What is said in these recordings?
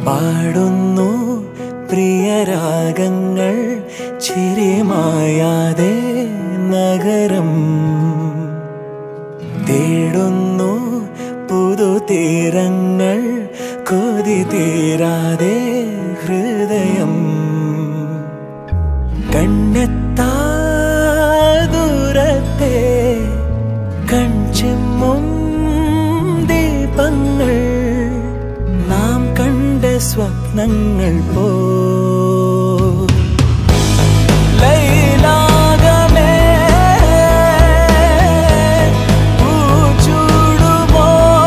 പാടുന്നു പ്രിയരാഗങ്ങൾ ചിരിമായാതെ നഗരം തേടുന്നു പുതുതീരങ്ങൾ കൊതി തീരാതെ ഹൃദയം കണ്ണെത്താ ദൂരത്തെ കൺചെമ്മും ദീപങ്ങൾ നാം കണ്ട സ്വപ്നങ്ങൾ പോ ലൈലാകമേ പൂച്ചൂടുമോ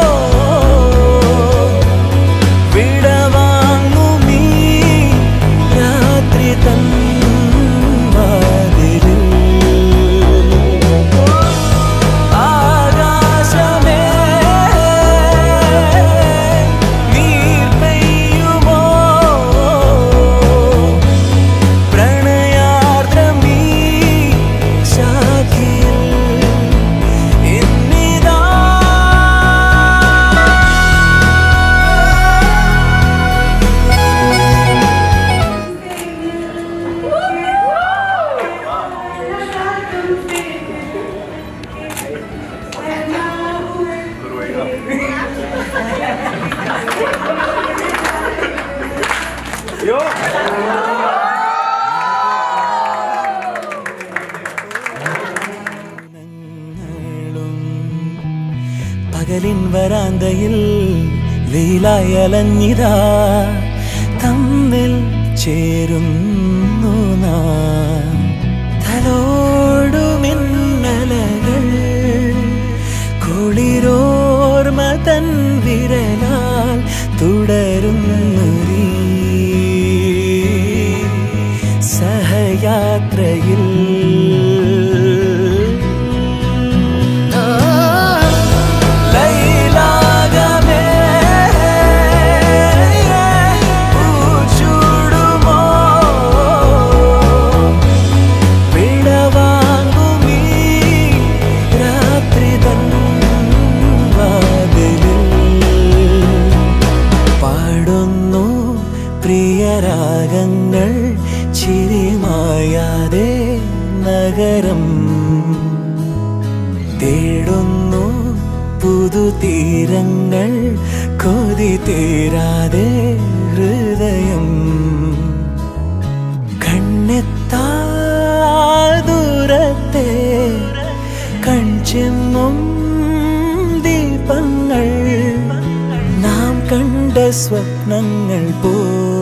വിടവാങ്ങുമീ രാത്രി തൻ വാതിലിൽ ആകാശമേ നീർ പെയ്യുമോ പ്രണയാർദ്രമീ ശാഖിയിൽ ഇന്നിതാ ും പകലിൻ വരാന്തയിൽ വെയിലായി അലഞ്ഞിതാ തമ്മിൽ ചേരുന്നു നാം തലോടു മിന്നലകൾ കുളിരോർമ തൻ വിരലാൽ തുടരുന്നു സഹയാത്രയിൽ ലൈലാകമേ പൂച്ചൂടുമോ വിടവാങ്ങുമീ രാത്രി തൻ വാതിലിൽ പാടുന്നു പ്രിയരാഗങ്ങൾ ചിരിമായാതെ നഗരം തേടുന്നു പുതുതീരങ്ങൾ കൊതി തീരാതെ ഹൃദയം കണ്ണെത്താ ദൂരത്തെ കൺചെമ്മും ദീപങ്ങൾ നാം കണ്ട സ്വപ്നങ്ങൾ പോ